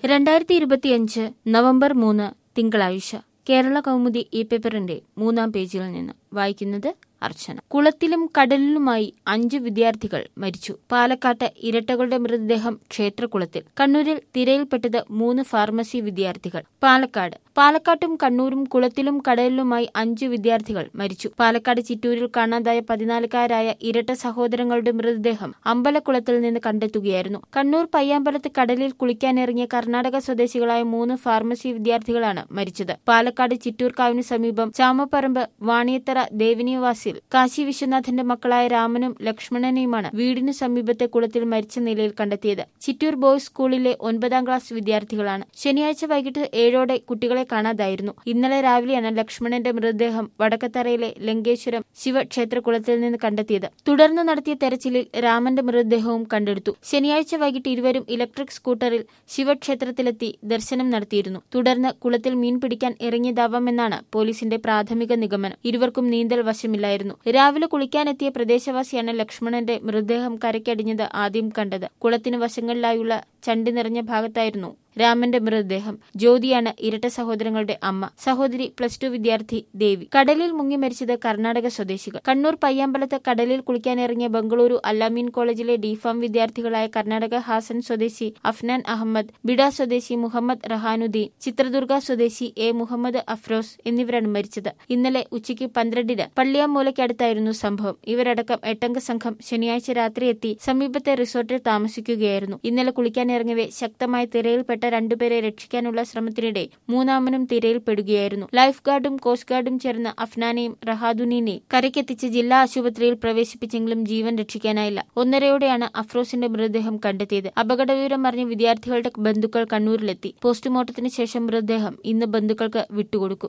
രണ്ടായിരത്തി ഇരുപത്തിയഞ്ച് നവംബർ മൂന്ന് തിങ്കളാഴ്ച കേരള കൗമുദി ഈ പേപ്പറിന്റെ മൂന്നാം പേജിൽ നിന്ന് വായിക്കുന്നത് അർച്ചന കുളത്തിലും കടലിലുമായി അഞ്ചു വിദ്യാർത്ഥികൾ മരിച്ചു പാലക്കാട്ട് ഇരട്ടകളുടെ മൃതദേഹം ക്ഷേത്രകുളത്തിൽ കണ്ണൂരിൽ തിരയിൽപ്പെട്ടത് മൂന്ന് ഫാർമസി വിദ്യാർത്ഥികൾ പാലക്കാട് പാലക്കാട്ടും കണ്ണൂരും കുളത്തിലും കടലിലുമായി അഞ്ചു വിദ്യാർത്ഥികൾ മരിച്ചു പാലക്കാട് ചിറ്റൂരിൽ കാണാതായ പതിനാലുകാരായ ഇരട്ട സഹോദരങ്ങളുടെ മൃതദേഹം അമ്പലക്കുളത്തിൽ നിന്ന് കണ്ടെത്തുകയായിരുന്നു കണ്ണൂർ പയ്യാമ്പലത്ത് കടലിൽ കുളിക്കാനിറങ്ങിയ കർണാടക സ്വദേശികളായ മൂന്ന് ഫാർമസി വിദ്യാർത്ഥികളാണ് മരിച്ചത് പാലക്കാട് ചിറ്റൂർക്കാവിന് സമീപം ചാമപ്പറമ്പ് വാണിയത്തറ ദേവിനിവാസിൽ കാശി വിശ്വനാഥന്റെ മക്കളായ രാമനും ലക്ഷ്മണനെയുമാണ് വീടിനു സമീപത്തെ കുളത്തിൽ മരിച്ച നിലയിൽ കണ്ടെത്തിയത് ചിറ്റൂർ ബോയ്സ് സ്കൂളിലെ ഒൻപതാം ക്ലാസ് വിദ്യാർത്ഥികളാണ് ശനിയാഴ്ച വൈകിട്ട് ഏഴോടെ കുട്ടികളെ കാണാതായിരുന്നു ഇന്നലെ രാവിലെയാണ് ലക്ഷ്മണന്റെ മൃതദേഹം വടക്കത്തറയിലെ ലങ്കേശ്വരം ശിവക്ഷേത്രകുളത്തിൽ നിന്ന് കണ്ടെത്തിയത് തുടർന്ന് നടത്തിയ തെരച്ചിലിൽ രാമന്റെ മൃതദേഹവും കണ്ടെടുത്തു ശനിയാഴ്ച വൈകിട്ട് ഇരുവരും ഇലക്ട്രിക് സ്കൂട്ടറിൽ ശിവക്ഷേത്രത്തിലെത്തി ദർശനം നടത്തിയിരുന്നു തുടർന്ന് കുളത്തിൽ മീൻ പിടിക്കാൻ ഇറങ്ങിയതാവാമെന്നാണ് പോലീസിന്റെ പ്രാഥമിക നിഗമനം ഇരുവർക്കും നീന്തൽ വശമില്ലായിരുന്നു രാവിലെ കുളിക്കാനെത്തിയ പ്രദേശവാസിയാണ് ലക്ഷ്മണന്റെ മൃതദേഹം കരയ്ക്കടിഞ്ഞത് ആദ്യം കണ്ടത് കുളത്തിന് വശങ്ങളിലായുള്ള ചണ്ടി നിറഞ്ഞ ഭാഗത്തായിരുന്നു രാമന്റെ മൃതദേഹം ജ്യോതിയാണ് ഇരട്ട സഹോദരങ്ങളുടെ അമ്മ സഹോദരി പ്ലസ് ടു വിദ്യാർത്ഥി ദേവി കടലിൽ മുങ്ങി മരിച്ചത് കർണാടക സ്വദേശികൾ കണ്ണൂർ പയ്യാമ്പലത്ത് കടലിൽ കുളിക്കാനിറങ്ങിയ ബംഗളൂരു അല്ലാമീൻ കോളേജിലെ ഡിഫാം വിദ്യാർത്ഥികളായ കർണാടക ഹാസൻ സ്വദേശി അഫ്നാൻ അഹമ്മദ് ബിഡ സ്വദേശി മുഹമ്മദ് റഹാനുദ്ദീൻ ചിത്രദുർഗ സ്വദേശി എ മുഹമ്മദ് അഫ്രോസ് എന്നിവരാണ് മരിച്ചത് ഇന്നലെ ഉച്ചയ്ക്ക് പന്ത്രണ്ടിന് പള്ളിയാമൂലയ്ക്കടുത്തായിരുന്നു സംഭവം ഇവരടക്കം എട്ടംഗ സംഘം ശനിയാഴ്ച രാത്രി എത്തി സമീപത്തെ റിസോർട്ടിൽ താമസിക്കുകയായിരുന്നു ഇന്നലെ കുളിക്കാനിറങ്ങവെ ശക്തമായ തിരയിൽപ്പെട്ട രണ്ടുപേരെ രക്ഷിക്കാനുള്ള ശ്രമത്തിനിടെ മൂന്നാമനും തിരയിൽപ്പെടുകയായിരുന്നു ലൈഫ് ഗാർഡും കോസ്റ്റ് ഗാർഡും ചേർന്ന് അഫ്നാനെയും റഹാദുനീനെയും കരയ്ക്കെത്തിച്ച് ജില്ലാ ആശുപത്രിയിൽ പ്രവേശിപ്പിച്ചെങ്കിലും ജീവൻ രക്ഷിക്കാനായില്ല ഒന്നരയോടെയാണ് അഫ്രോസിന്റെ മൃതദേഹം കണ്ടെത്തിയത് അപകട വിവരം അറിഞ്ഞ വിദ്യാർത്ഥികളുടെ ബന്ധുക്കൾ കണ്ണൂരിലെത്തി പോസ്റ്റ്മോർട്ടത്തിന് ശേഷം മൃതദേഹം ഇന്ന് ബന്ധുക്കൾക്ക് വിട്ടുകൊടുക്കും